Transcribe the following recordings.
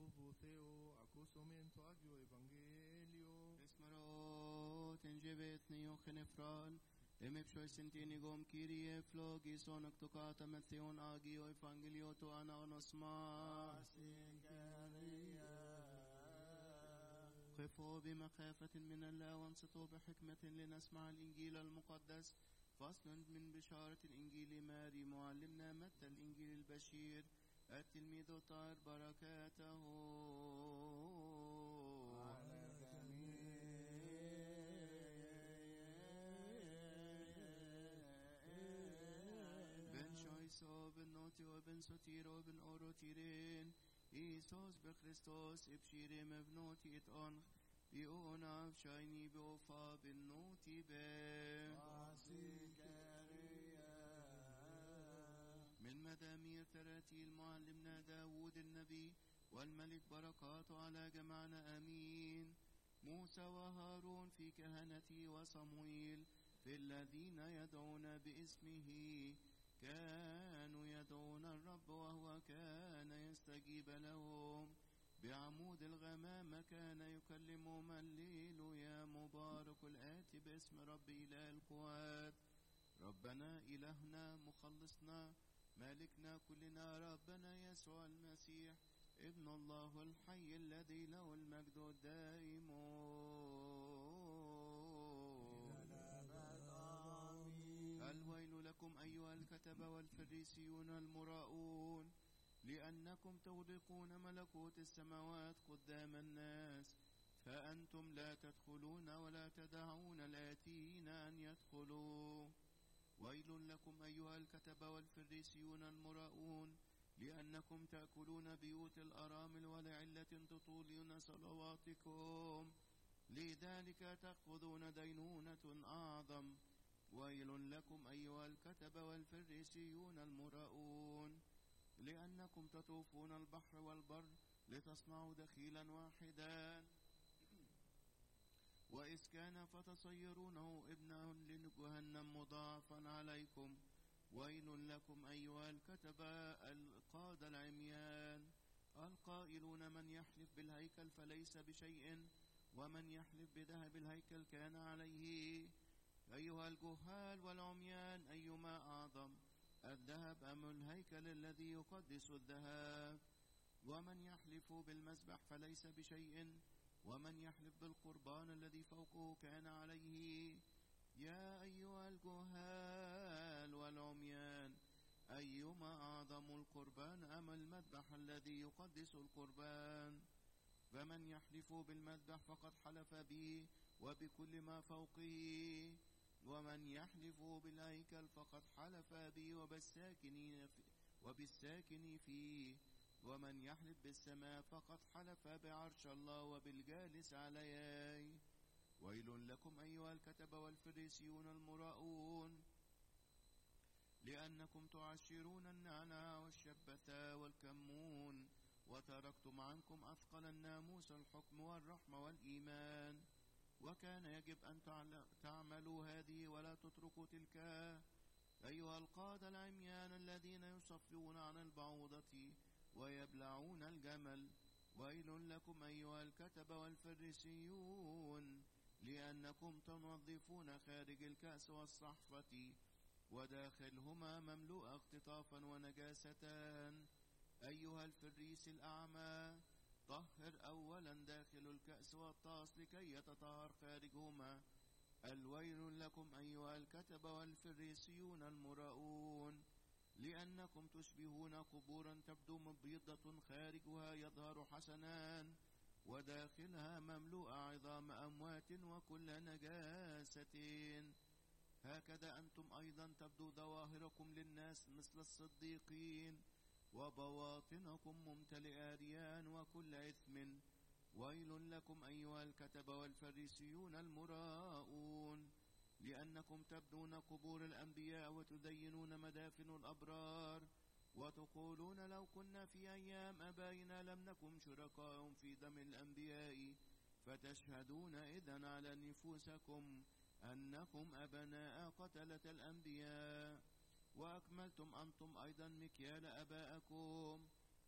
Ovo Theo, accusomento agio evangelio. Esmero tenjebet neo genefral, emep shoy sentini gom kirie flogi sonak tokata metheon agio evangelio to ananosma. خفوا بمخافة من الله وانصتوا بحكمة لنسمع الإنجيل المقدس فصل من بشارة الإنجيل ماري معلمنا متى الإنجيل البشير التلميذ طار بركاته بن شايسو بن نوتي وبن سوتيرو بن أوروتيرين إيسوس بخريستوس إبشيري مبنوتي إتأنخ بيونا شايني بوفا بالنوتي بين من مدامير تراتيل معلمنا داود النبي والملك بركاته على جمعنا أمين موسى وهارون في كهنتي وصمويل في الذين يدعون باسمه كانوا يدعون الرب وهو كان يستجيب لهم بعمود الغمامة كان يكلمهم الليل يا مبارك الآتي باسم رب إله القوات ربنا إلهنا مخلصنا مالكنا كلنا ربنا يسوع المسيح ابن الله الحي الذي له المجد الدائم الويل لكم أيها الكتبة والفريسيون المراؤون لأنكم تغلقون ملكوت السماوات قدام الناس فأنتم لا تدخلون ولا تدعون الآتين أن يدخلوا ويل لكم أيها الكتبة والفريسيون المراؤون لأنكم تأكلون بيوت الأرامل ولعلة تطولون صلواتكم لذلك تأخذون دينونة أعظم ويل لكم أيها الكتبة والفريسيون المراؤون لأنكم تطوفون البحر والبر لتصنعوا دخيلا واحدا وإذ كان فتصيرونه ابنه لجهنم مضاعفا عليكم ويل لكم أيها الكتبة القادة العميان القائلون من يحلف بالهيكل فليس بشيء ومن يحلف بذهب الهيكل كان عليه أيها الجهال والعميان أيما أعظم الذهب أم الهيكل الذي يقدس الذهب ومن يحلف بالمسبح فليس بشيء ومن يحلف بالقربان الذي فوقه كان عليه يا أيها الجهال والعميان أيما أعظم القربان أم المذبح الذي يقدس القربان فمن يحلف بالمذبح فقد حلف به وبكل ما فوقه ومن يحلف بالهيكل فقد حلف به وبالساكنين في وبالساكن فيه ومن يحلف بالسماء فقد حلف بعرش الله وبالجالس عليه ويل لكم أيها الكتبة والفريسيون المراؤون لأنكم تعشرون النعناع والشبثة والكمون وتركتم عنكم أثقل الناموس الحكم والرحمة والإيمان وكان يجب أن تعملوا هذه ولا تتركوا تلك أيها القادة العميان الذين يصفون عن البعوضة ويبلعون الجمل ويل لكم أيها الكتبة والفريسيون لأنكم تنظفون خارج الكأس والصحفة وداخلهما مملوء اختطافا ونجاسة أيها الفريس الأعمى طهر أولا داخل الكأس والطاس لكي يتطهر خارجهما الويل لكم أيها الكتبة والفريسيون المراؤون لأنكم تشبهون قبورا تبدو مبيضة خارجها يظهر حسنان وداخلها مملوء عظام أموات وكل نجاسة هكذا أنتم أيضا تبدو ظواهركم للناس مثل الصديقين وبواطنكم ممتلئة ريان وكل إثم ويل لكم أيها الكتبة والفريسيون المراؤون لأنكم تبنون قبور الأنبياء وتزينون مدافن الأبرار وتقولون لو كنا في أيام أبائنا لم نكن شركاء في دم الأنبياء فتشهدون إذا على نفوسكم أنكم أبناء قتلة الأنبياء وأكملتم أنتم أيضا مكيال أبائكم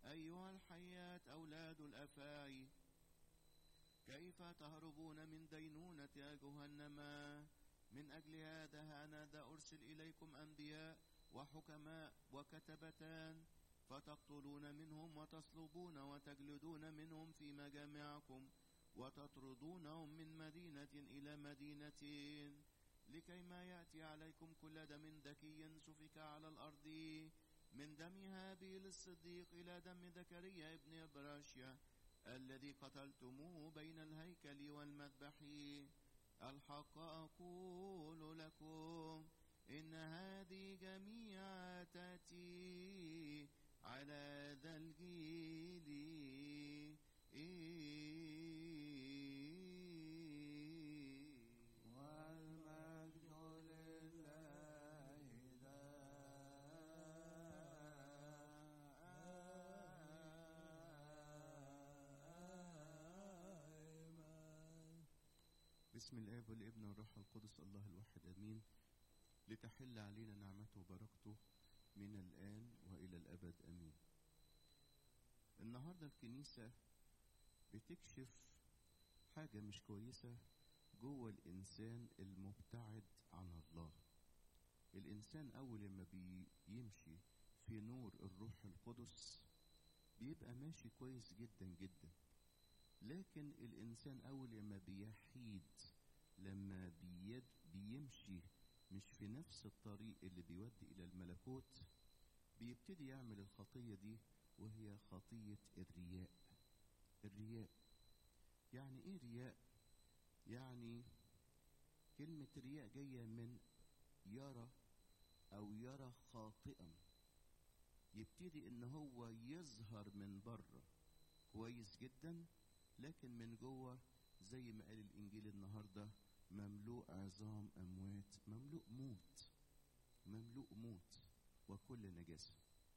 أيها الحيات أولاد الأفاعي كيف تهربون من دينونة جهنم من أجل هذا هانذا أرسل إليكم أنبياء وحكماء وكتبتان فتقتلون منهم وتصلبون وتجلدون منهم في مجامعكم وتطردونهم من مدينة إلى مدينة لكي ما يأتي عليكم كل دم ذكي سفك على الأرض من دم هابيل الصديق إلى دم زكريا ابن إبراشيا الذي قتلتموه بين الهيكل والمذبح الحق أقول لكم إن هذه جميعا تأتي على ذا الجيل والمجد لله دائما بسم الآب والابن والروح القدس الله الواحد أمين لتحل علينا نعمته وبركته من الآن وإلى الأبد أمين النهاردة الكنيسة بتكشف حاجة مش كويسة جوه الإنسان المبتعد عن الله الإنسان أول ما بيمشي في نور الروح القدس بيبقى ماشي كويس جدا جدا لكن الإنسان أول لما بيحيد لما بيد بيمشي مش في نفس الطريق اللي بيودي إلى الملكوت بيبتدي يعمل الخطية دي وهي خطية الرياء الرياء يعني إيه رياء؟ يعني كلمة رياء جاية من يرى أو يرى خاطئا يبتدي إن هو يظهر من بره كويس جدا لكن من جوه زي ما قال الإنجيل النهارده مملوء عظام أموات مملوء موت مملوء موت وكل نجاسة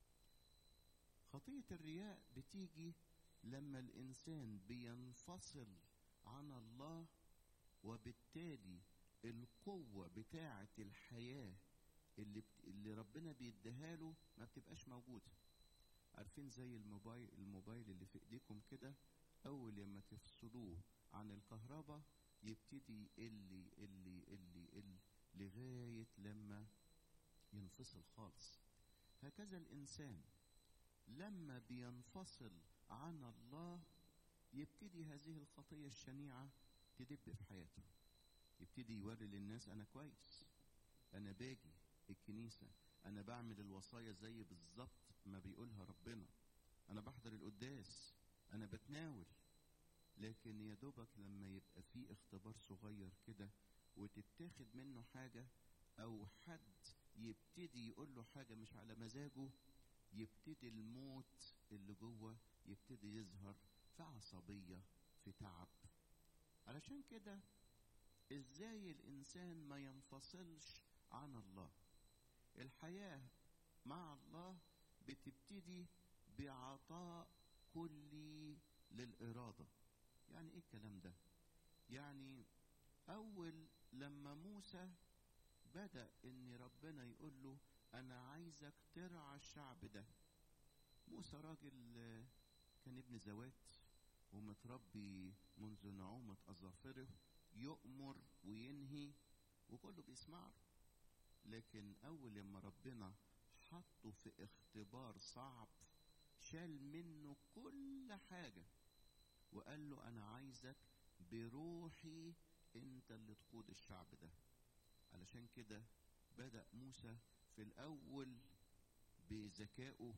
خطية الرياء بتيجي لما الإنسان بينفصل عن الله وبالتالي القوة بتاعة الحياة اللي, بت... اللي ربنا بيديها له ما بتبقاش موجودة عارفين زي الموبايل الموبايل اللي في ايديكم كده اول لما تفصلوه عن الكهرباء يبتدي يقل يقل يقل يقل لغاية لما ينفصل خالص هكذا الإنسان لما بينفصل عن الله يبتدي هذه الخطية الشنيعة تدب في حياته يبتدي يوري للناس أنا كويس أنا باجي الكنيسة أنا بعمل الوصايا زي بالظبط ما بيقولها ربنا أنا بحضر القداس أنا بتناول لكن يا دوبك لما يبقى في اختبار صغير كده وتتاخد منه حاجة أو حد يبتدي يقول له حاجة مش على مزاجه يبتدي الموت اللي جوه يبتدي يظهر في عصبية في تعب علشان كده ازاي الإنسان ما ينفصلش عن الله الحياة مع الله بتبتدي بعطاء كلي للإرادة يعني ايه الكلام ده يعني اول لما موسى بدا ان ربنا يقول له انا عايزك ترعى الشعب ده موسى راجل آه، كان ابن زوات ومتربي منذ نعومة أظافره يؤمر وينهي وكله بيسمعه لكن أول لما ربنا حطه في اختبار صعب شال منه كل حاجة وقال له أنا عايزك بروحي أنت اللي تقود الشعب ده علشان كده بدأ موسى في الأول بذكائه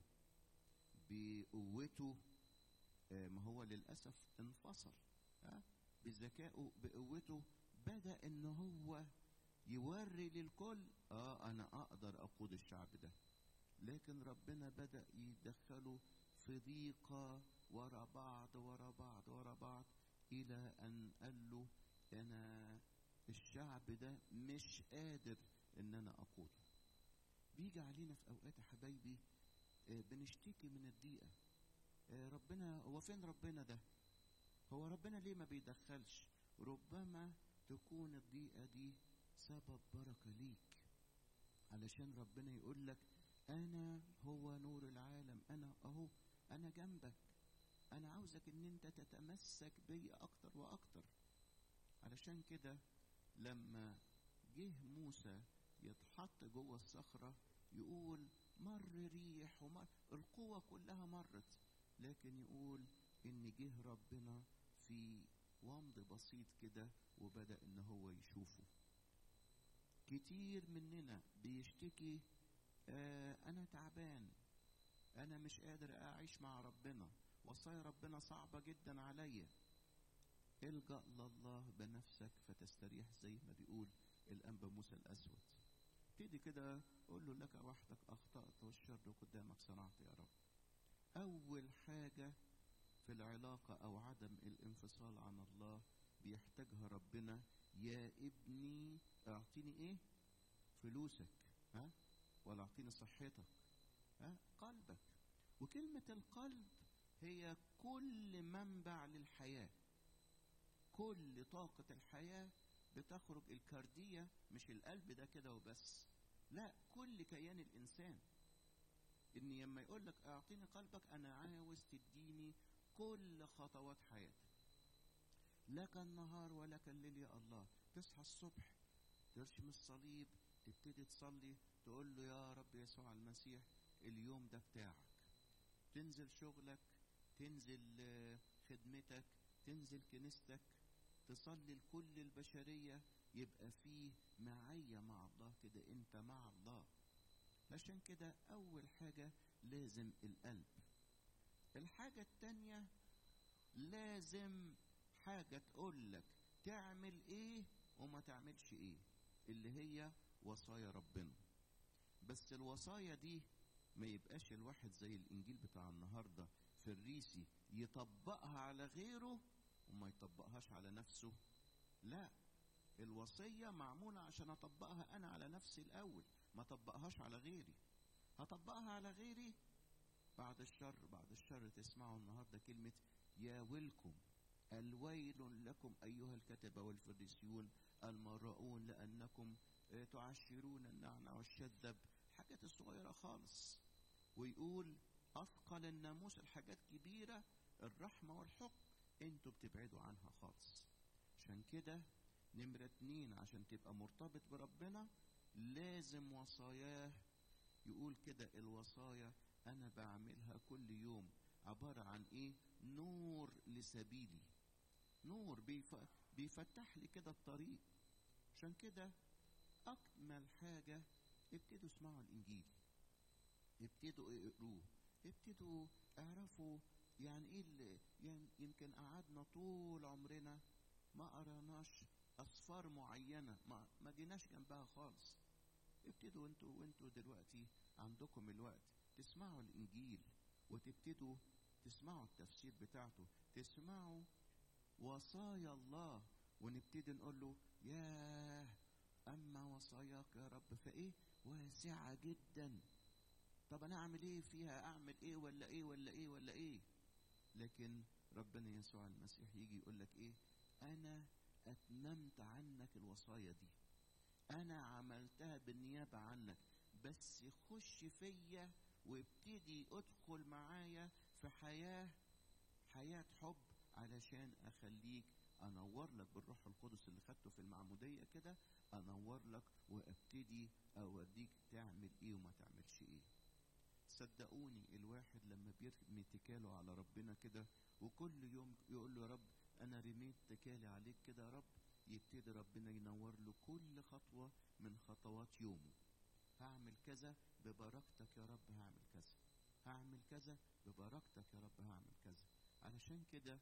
بقوته آه، ما هو للأسف انفصل ها؟ بذكائه بقوته بدأ إن هو يوري للكل اه انا اقدر اقود الشعب ده لكن ربنا بدأ يدخله في ضيقة ورا بعض ورا بعض ورا بعض إلى أن قال له أنا الشعب ده مش قادر إن أنا أقوده بيجي علينا في أوقات يا حبايبي آه، بنشتكي من الضيقة آه، ربنا هو فين ربنا ده هو ربنا ليه ما بيدخلش ربما تكون الضيقة دي سبب بركة ليك علشان ربنا يقول لك أنا هو نور العالم أنا أهو انا جنبك انا عاوزك ان انت تتمسك بيا اكتر واكتر علشان كده لما جه موسى يتحط جوه الصخرة يقول مر ريح ومر القوة كلها مرت لكن يقول ان جه ربنا في ومض بسيط كده وبدأ ان هو يشوفه كتير مننا بيشتكي آه انا تعبان انا مش قادر اعيش مع ربنا وصايا ربنا صعبة جدا عليا الجأ لله بنفسك فتستريح زي ما بيقول الأنبا موسى الأسود ابتدي كده قول له لك وحدك أخطأت والشر قدامك صنعت يا رب أول حاجة في العلاقة أو عدم الانفصال عن الله بيحتاجها ربنا يا ابني اعطيني ايه فلوسك ها ولا اعطيني صحتك ها قلبك وكلمة القلب هي كل منبع للحياة كل طاقة الحياة بتخرج الكاردية مش القلب ده كده وبس لا كل كيان الإنسان إن لما يقول لك أعطيني قلبك أنا عاوز تديني كل خطوات حياتك لك النهار ولك الليل يا الله تصحى الصبح ترشم الصليب تبتدي تصلي تقول له يا رب يسوع المسيح اليوم ده بتاعك تنزل شغلك تنزل آه، خدمتك تنزل كنيستك تصلي لكل البشرية يبقى فيه معية مع الله كده انت مع الله عشان كده اول حاجة لازم القلب الحاجة التانية لازم حاجة تقول لك تعمل ايه وما تعملش ايه اللي هي وصايا ربنا بس الوصايا دي ما يبقاش الواحد زي الانجيل بتاع النهارده فريسي يطبقها على غيره وما يطبقهاش على نفسه لا الوصية معمولة عشان أطبقها أنا على نفسي الأول ما أطبقهاش على غيري هطبقها على غيري بعد الشر بعد الشر تسمعوا النهاردة كلمة يا ويلكم الويل لكم أيها الكتبة والفريسيون المراؤون لأنكم آه، تعشرون النعنع والشذب الحاجات الصغيرة خالص ويقول أثقل الناموس الحاجات كبيرة الرحمة والحب انتوا بتبعدوا عنها خالص عشان كده نمرة اتنين عشان تبقى مرتبط بربنا لازم وصاياه يقول كده الوصايا انا بعملها كل يوم عبارة عن ايه نور لسبيلي نور بيف... بيفتح لي كده الطريق عشان كده اجمل حاجة ابتدوا اسمعوا الانجيل ابتدوا اقروه ابتدوا اعرفوا يعني ايه اللي يعني يمكن قعدنا طول عمرنا ما قراناش اصفار معينه ما ما جيناش جنبها خالص ابتدوا انتوا وانتوا دلوقتي عندكم الوقت تسمعوا الانجيل وتبتدوا تسمعوا التفسير بتاعته تسمعوا وصايا الله ونبتدي نقول له ياه اما وصاياك يا رب فايه واسعه جدا طب انا اعمل ايه فيها اعمل ايه ولا ايه ولا ايه ولا ايه لكن ربنا يسوع المسيح يجي يقول لك ايه انا اتممت عنك الوصايا دي انا عملتها بالنيابه عنك بس خش فيا وابتدي ادخل معايا في حياه حياه حب علشان اخليك انور لك بالروح القدس اللي خدته في المعموديه كده انور لك وابتدي اوديك تعمل ايه وما تعملش ايه صدقوني الواحد لما بيرمي اتكاله على ربنا كده وكل يوم يقول له يا رب انا رميت اتكالي عليك كده يا رب يبتدي ربنا ينور له كل خطوة من خطوات يومه هعمل كذا ببركتك يا رب هعمل كذا هعمل كذا ببركتك يا رب هعمل كذا علشان كده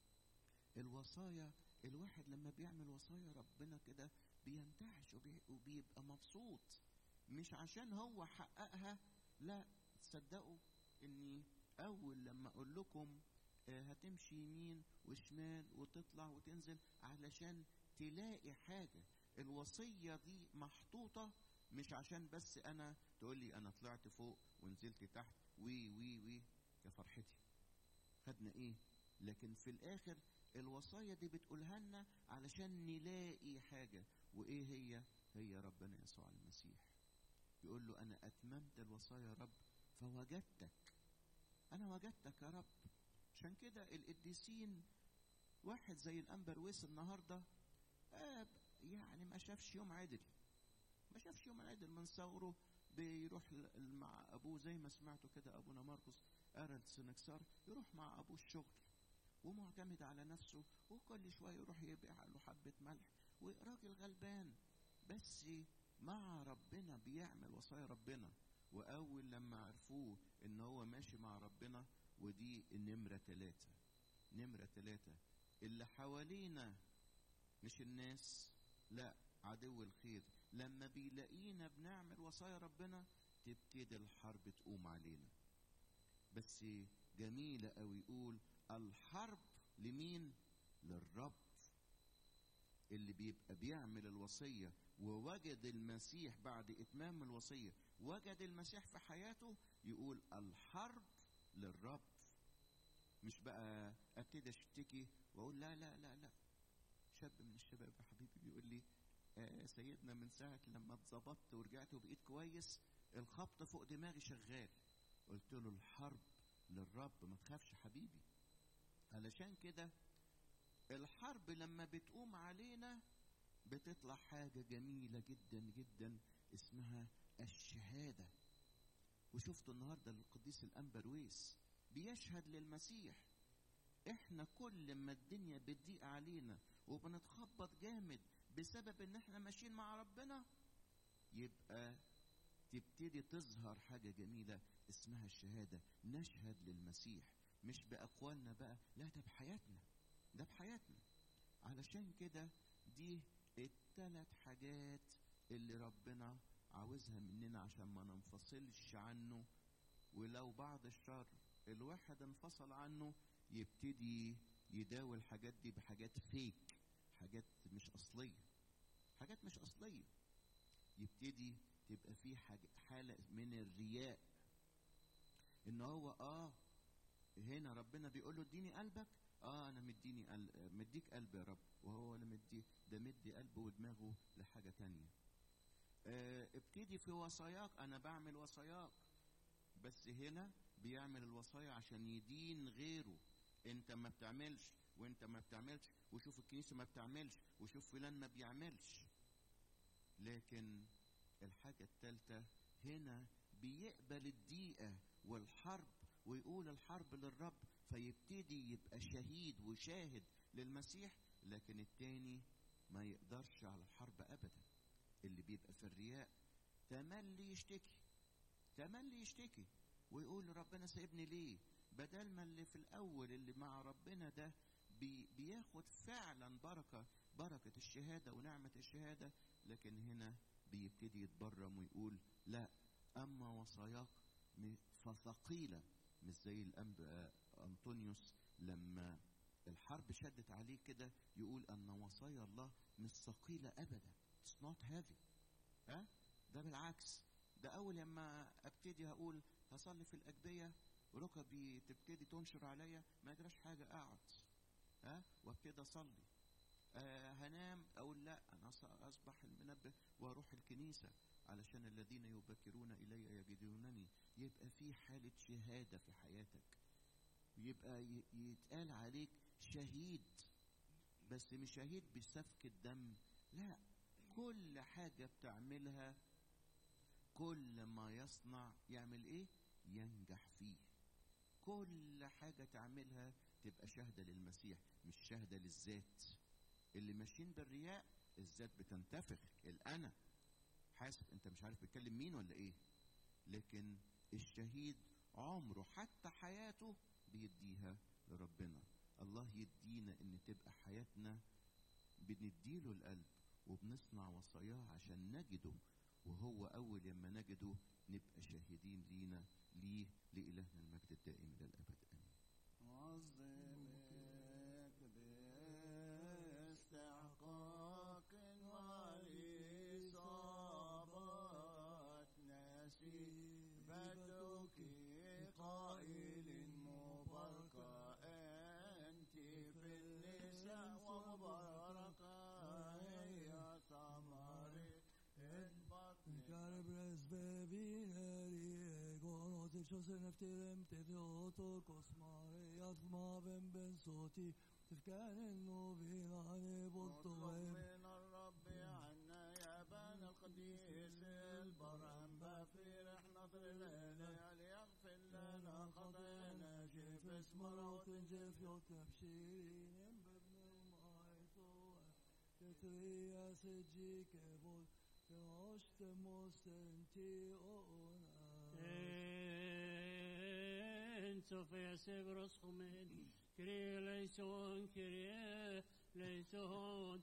الوصايا الواحد لما بيعمل وصايا ربنا كده بينتعش وبي- وبيبقى مبسوط مش عشان هو حققها لا تصدقوا اني اول لما اقول لكم آه، هتمشي يمين وشمال وتطلع وتنزل علشان تلاقي حاجة الوصية دي محطوطة مش عشان بس انا تقول لي انا طلعت فوق ونزلت تحت وي وي وي يا فرحتي خدنا ايه لكن في الاخر الوصايا دي بتقولها لنا علشان نلاقي حاجة وايه هي هي ربنا يسوع المسيح يقول له انا اتممت الوصايا يا رب فوجدتك انا وجدتك يا رب عشان كده القديسين واحد زي الانبرويس النهارده آه يعني ما شافش يوم عدل ما شافش يوم عدل من ثوره بيروح ل- مع ابوه زي ما سمعتوا كده ابونا ماركوس قرا السنكسار يروح مع ابوه الشغل ومعتمد على نفسه وكل شويه يروح يبيع له حبه ملح وراجل غلبان بس مع ربنا بيعمل وصايا ربنا واول لما عرفوه ان هو ماشي مع ربنا ودي النمره ثلاثه نمره ثلاثه اللي حوالينا مش الناس لا عدو الخير لما بيلاقينا بنعمل وصايا ربنا تبتدي الحرب تقوم علينا بس جميلة أوي يقول الحرب لمين للرب اللي بيبقى بيعمل الوصية ووجد المسيح بعد إتمام الوصية وجد المسيح في حياته يقول الحرب للرب مش بقى ابتدي اشتكي واقول لا لا لا لا شاب من الشباب يا حبيبي بيقول لي آه سيدنا من ساعة لما اتظبطت ورجعت وبقيت كويس الخبط فوق دماغي شغال قلت له الحرب للرب ما تخافش حبيبي علشان كده الحرب لما بتقوم علينا بتطلع حاجة جميلة جدا جدا اسمها الشهادة وشفت النهاردة القديس الأنبرويس بيشهد للمسيح احنا كل ما الدنيا بتضيق علينا وبنتخبط جامد بسبب ان احنا ماشيين مع ربنا يبقى تبتدي تظهر حاجة جميلة اسمها الشهادة نشهد للمسيح مش بأقوالنا بقى لا ده بحياتنا ده بحياتنا علشان كده دي التلات حاجات اللي ربنا عاوزها مننا عشان ما ننفصلش عنه ولو بعد الشر الواحد انفصل عنه يبتدي يداوي الحاجات دي بحاجات فيك حاجات مش أصلية حاجات مش أصلية يبتدي تبقى في حاجة حالة من الرياء ان هو اه هنا ربنا بيقول له اديني قلبك اه انا مديني قل... مديك قلب يا رب وهو ولا مدي ده مدي قلبه ودماغه لحاجة تانية آه ابتدي في وصاياك انا بعمل وصاياك بس هنا بيعمل الوصايا عشان يدين غيره انت ما بتعملش وانت ما بتعملش وشوف الكنيسة ما بتعملش وشوف فلان ما بيعملش لكن الحاجة الثالثة هنا بيقبل الضيقة والحرب ويقول الحرب للرب فيبتدي يبقى شهيد وشاهد للمسيح لكن التاني ما يقدرش على الحرب أبدا اللي بيبقى في الرياء تملي يشتكي تملي يشتكي ويقول ربنا سايبني ليه بدل ما اللي في الأول اللي مع ربنا ده بي بياخد فعلا بركة بركة الشهادة ونعمة الشهادة لكن هنا بيبتدي يتبرم ويقول لا أما وصاياك فثقيلة مش زي الأنب أنطونيوس لما الحرب شدت عليه كده يقول أن وصايا الله مش ثقيلة أبدا It's not heavy ها ده بالعكس ده أول لما أبتدي هقول هصلي في الأجبية ركبي تبتدي تنشر عليا ما يجراش حاجة أقعد ها وابتدي أصلي آه هنام اقول لا انا اصبح المنبه واروح الكنيسه علشان الذين يبكرون الي يجدونني يبقى في حاله شهاده في حياتك يبقى يتقال عليك شهيد بس مش شهيد بسفك الدم لا كل حاجه بتعملها كل ما يصنع يعمل ايه ينجح فيه كل حاجه تعملها تبقى شهاده للمسيح مش شهاده للذات اللي ماشيين بالرياء الذات بتنتفخ الانا حاسب انت مش عارف بتكلم مين ولا ايه لكن الشهيد عمره حتى حياته بيديها لربنا الله يدينا ان تبقى حياتنا بنديله القلب وبنصنع وصاياه عشان نجده وهو اول لما نجده نبقى شاهدين لينا ليه لالهنا المجد الدائم الى الابد امين عظمك باستحقاق ولصابات نسيبتك قائل مباركة أنت في النساء ومباركة هي ثمرة البطن Cara brasbevina riego Nådig kjøseren efter dem til Theotor Kosmare Atma vem ben soti تفكان وبيناني نطلب بطوين من الرب عنا يا بان القديس البرم بفرح نظر لنا ليغفر لنا خطايانا جيف اسم روت جيف يوت نبشيرين بابن المايتو تتريا سجي كبول يوشت مستنتي اونا En Sofia Segros Homen, Kyrie eleison, Kyrie eleison,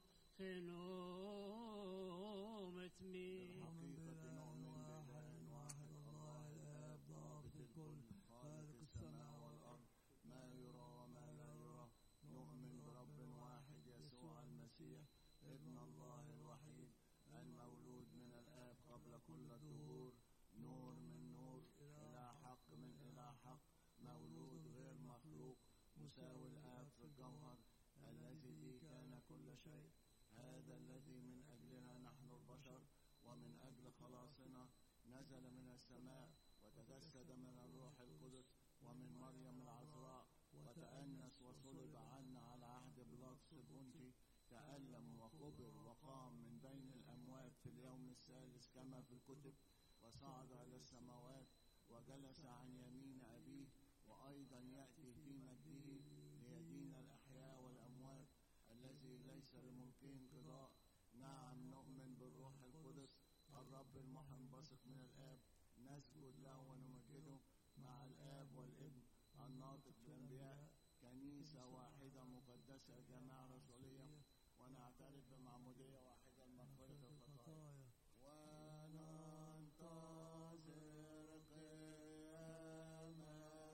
Genom et mi. آمن بالله واحد واحد الله الاب ضابط الكل خالق السماء والارض ما يرى وما لا يرى نؤمن برب واحد يسوع المسيح ابن الله الوحيد المولود من الآب قبل كل الدهور نور من نور إلى حق من إلى حق مولود غير مخلوق مساوي الآب في الجوهر الذي به كان كل شيء هذا الذي من أجلنا نحن البشر ومن أجل خلاصنا نزل من السماء وتجسد من الروح القدس ومن مريم العذراء وتأنس وصلب عنا على عهد بلاطس البنطي تألم وقبر وقام من بين الأموات في اليوم الثالث كما في الكتب وصعد إلى السماوات وجلس عن يمين أبيه وأيضا يأتي في مجده ليدين الأحياء والأموات الذي ليس لملكه انقضاء نعم نؤمن بالروح القدس الرب المحنبثق من الآب نسجد له ونمجده مع الآب والابن الناطق بالأنبياء كنيسة واحدة مقدسة جماعة رسولية ونعترف بمعمودية واحدة لمغفرة الخطايا وننتظر قيامة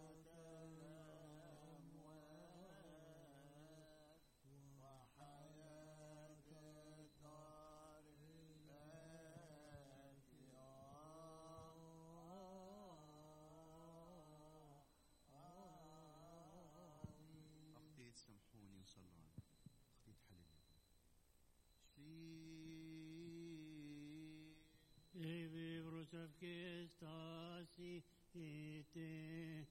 الأموات وحياة الدار الآتية أخطيت سامحوني وصلوا عني أخطيت حللني شلي Evi brosaf kestasi ite.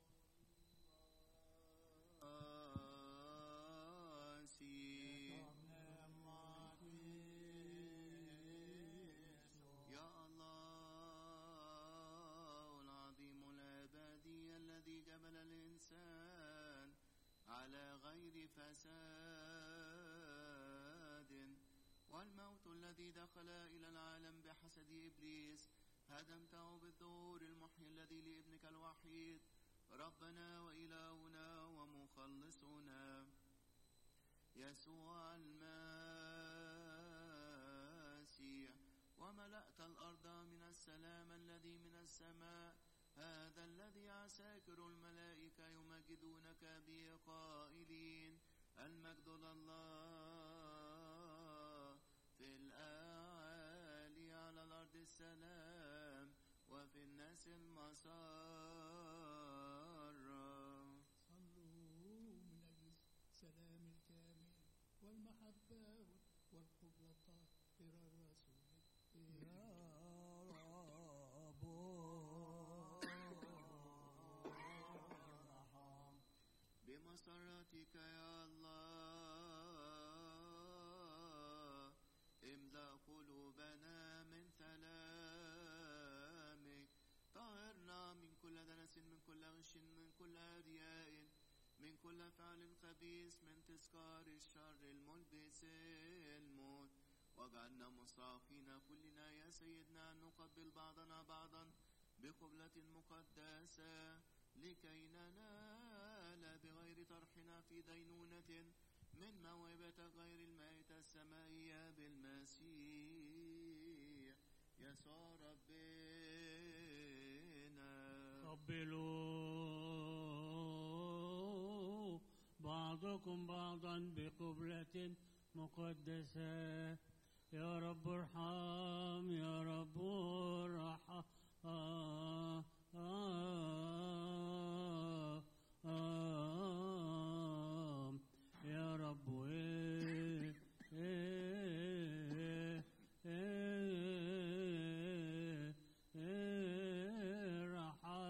يا الله العظيم الأبدي الذي جبل الإنسان على غير فساد والموت الذي دخل إلى العالم بحسد إبليس هدمته بالظهور المحيي الذي لابنك الوحيد ربنا وإلهنا ومخلصنا يسوع المسيح وملأت الأرض من السلام الذي من السماء هذا الذي عساكر الملائكة يمجدونك به قائلين المجد لله في الأعالي على الأرض السلام وفي الناس المسار صلوا من أجل السلام الكامل والمحبة والقبلة الطاهرة الرسول يا رب ارحم بمسرتك يا الله املأ قلوبنا من سلامك طهرنا من كل دنس من كل غش من كل رياء من كل فعل خبيث من تذكار الشر الملبس الموت واجعلنا مصافين كلنا يا سيدنا أن نقبل بعضنا بعضا بقبلة مقدسة لكي ننال بغير طرحنا في دينونة من موهبة غير المائتة السمائية بالمسيح يسوع ربنا قبلوا بعضكم بعضا بقبلة مقدسة يا رب ارحم يا رب ارحم يا رب إيه إيه إيه إيه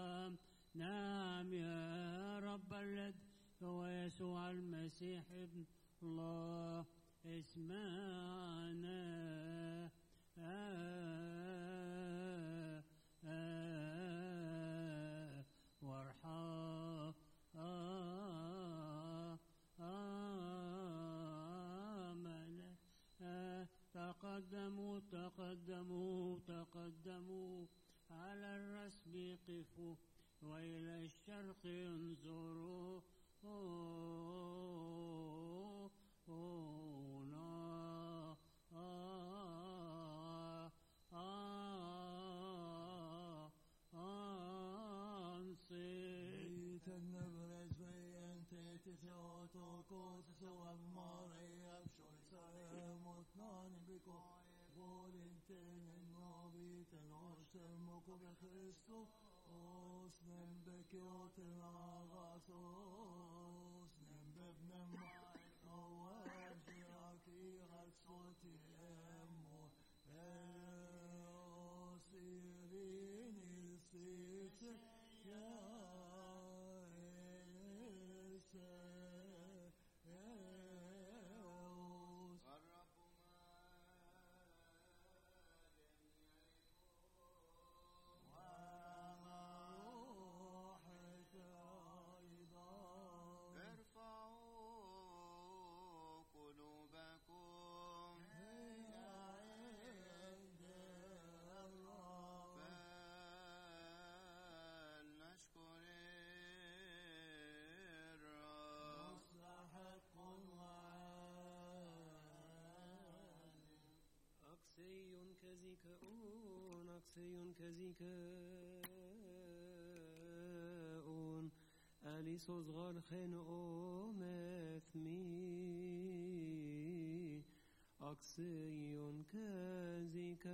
يسوع المسيح ابن الله اسمعنا آه آه وارحم آه آمنا آه تقدموا تقدموا تقدموا على الرسم قفوا وإلى الشرق انظروا هنا آه آه أنصت Liten överens vägen till till teater och kors så av Maria Schulze mot Nanebiko Vår inte en aviten årsem och kommer Kristus oss nämnde kjoten avas oss nämnde vnemma och äbsiraki hatsot i emmo oss irin ilsitse ja Eus الرب وروحك أيضا ارفعوا قلوبكم هي عند الرب فلنشكر الرب مستحق وعالي أقصي كزكاؤون أقصي كزكاؤون ألي صغار خنقو مثمي أقصي كزكاؤون